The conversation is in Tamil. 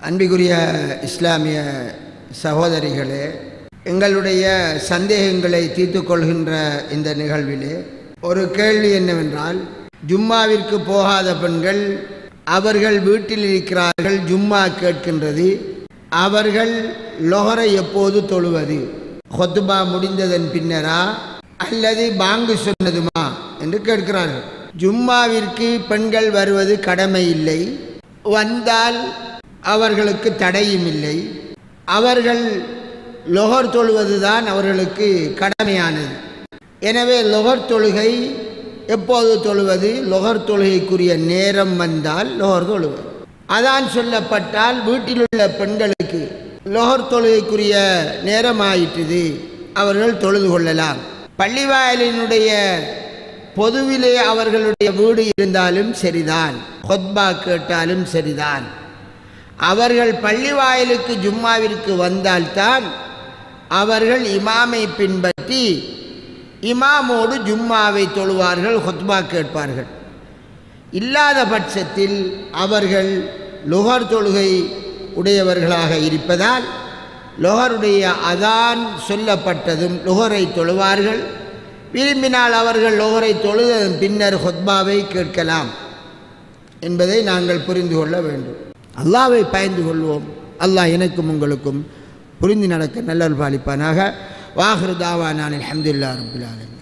அன்பிக்குரிய இஸ்லாமிய சகோதரிகளே எங்களுடைய சந்தேகங்களை தீர்த்து கொள்கின்ற இந்த நிகழ்விலே ஒரு கேள்வி என்னவென்றால் ஜும்மாவிற்கு போகாத பெண்கள் அவர்கள் வீட்டில் இருக்கிறார்கள் ஜும்மா கேட்கின்றது அவர்கள் லொஹரை எப்போது தொழுவது ஹொத்துபா முடிந்ததன் பின்னரா அல்லது பாங்கு சொன்னதுமா என்று கேட்கிறார்கள் ஜும்மாவிற்கு பெண்கள் வருவது கடமை இல்லை வந்தால் அவர்களுக்கு தடையும் இல்லை அவர்கள் லொஹர் தொழுவதுதான் அவர்களுக்கு கடமையானது எனவே லொஹர் தொழுகை எப்போது தொழுவது லொஹர் தொழுகைக்குரிய நேரம் வந்தால் லொஹர் தொழுவது அதான் சொல்லப்பட்டால் வீட்டில் உள்ள பெண்களுக்கு லொஹர் தொழுகைக்குரிய நேரம் ஆயிட்டுது அவர்கள் தொழுது கொள்ளலாம் பள்ளிவாயலினுடைய பொதுவிலே அவர்களுடைய வீடு இருந்தாலும் சரிதான் ஹொத்பா கேட்டாலும் சரிதான் அவர்கள் பள்ளிவாயலுக்கு ஜும்மாவிற்கு வந்தால்தான் அவர்கள் இமாமை பின்பற்றி இமாமோடு ஜும்மாவை தொழுவார்கள் ஹொத்பா கேட்பார்கள் இல்லாத பட்சத்தில் அவர்கள் லுகர் தொழுகை உடையவர்களாக இருப்பதால் லொஹருடைய அதான் சொல்லப்பட்டதும் லுகரை தொழுவார்கள் விரும்பினால் அவர்கள் லொஹரை தொழுதன் பின்னர் ஹொத்பாவை கேட்கலாம் என்பதை நாங்கள் புரிந்து கொள்ள வேண்டும் அல்லாவை பயந்து கொள்வோம் அல்லாஹ் எனக்கும் உங்களுக்கும் புரிந்து நடக்க நல்லவர் பாலிப்பானாக வாஹிரு தாவா நான் அலமதுல்லா ரபுல்லாலும்